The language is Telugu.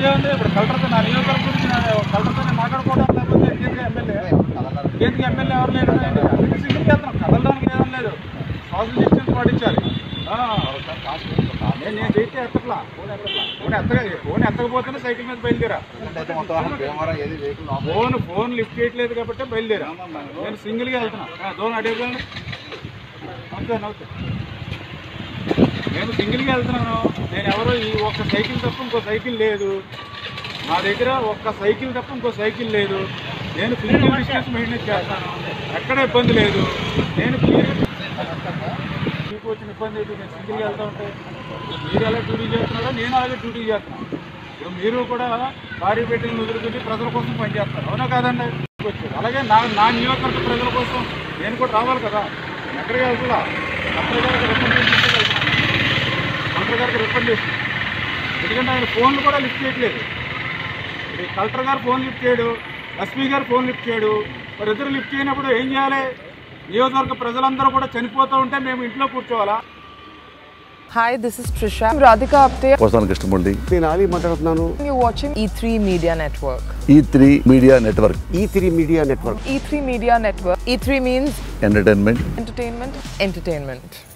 ఇంకేముంది ఇప్పుడు కలెక్టర్తో నా నియోజకవర్గం గురించి నా కలెక్టర్తో నేను మాట్లాడుకోవడం లేకపోతే ఎందుకు ఎమ్మెల్యే ఎందుకు ఎమ్మెల్యే ఎవరు లేరు అందుకే సింగిల్కి వెళ్తున్నాం కదలడానికి ఏం లేదు సోషల్ డిస్టెన్స్ పాటించాలి ఆ, నేను నేను చేస్తే ఎత్తట్లా ఫోన్ ఎత్తట్లా ఫోన్ ఎత్తగా ఫోన్ ఎత్తకపోతేనే సైకిల్ మీద బయలుదేరా ఫోన్ ఫోన్ లిఫ్ట్ చేయట్లేదు కాబట్టి బయలుదేరా నేను సింగిల్గా వెళ్తున్నా ఆ, దోన్ అడిగాను ఓకే ఓకే నేను సింగిల్గా వెళ్తున్నాను నేను ఎవరో ఈ ఒక్క సైకిల్ తప్ప ఇంకో సైకిల్ లేదు నా దగ్గర ఒక్క సైకిల్ తప్ప ఇంకో సైకిల్ లేదు నేను ఫిజికల్ డిస్టెన్స్ మెయింటైన్ చేస్తాను ఎక్కడ ఇబ్బంది లేదు నేను క్లియర్గా మీకు వచ్చిన ఇబ్బంది ఏంటి నేను సింగిల్గా వెళ్తా ఉంటే మీరు ఎలా డ్యూటీ చేస్తున్నారో నేను అలాగే డ్యూటీ చేస్తున్నాను ఇప్పుడు మీరు కూడా భారీ పెట్టిన వదులుకుని ప్రజల కోసం పనిచేస్తారు అవునా కాదండి వచ్చారు అలాగే నా నా నియోజకవర్గ ప్రజల కోసం నేను కూడా రావాలి కదా నేను ఎక్కడికి వెళ్తున్నా కలెక్టర్ గారికి రికమెండేషన్ ఇస్తే వెళ్తున్నాను కలెక్టర్ గారికి రికమెండేషన్ ఎందుకంటే ఆయన ఫోన్లు కూడా లిఫ్ట్ చేయట్లేదు ఇప్పుడు కలెక్టర్ గారు ఫోన్ లిఫ్ట్ చేయడు ఎస్పీ గారు ఫోన్ లిఫ్ట్ చేయడు మరి ఇద్దరు లిఫ్ట్ చేయనప్పుడు ఏం చేయాలి నియోజకవర్గ ప్రజలందరూ కూడా చనిపోతూ ఉంటే మేము ఇంట్లో కూర్చోవాలా Hi, this is Trisha. I'm Radhika Apte. వస్తాను కృష్ణమూర్తి నేను ఆలీ మాట్లాడుతున్నాను You're watching E3 Media Network. E three media network E three media network E3 Media Network. E3 means entertainment entertainment, entertainment.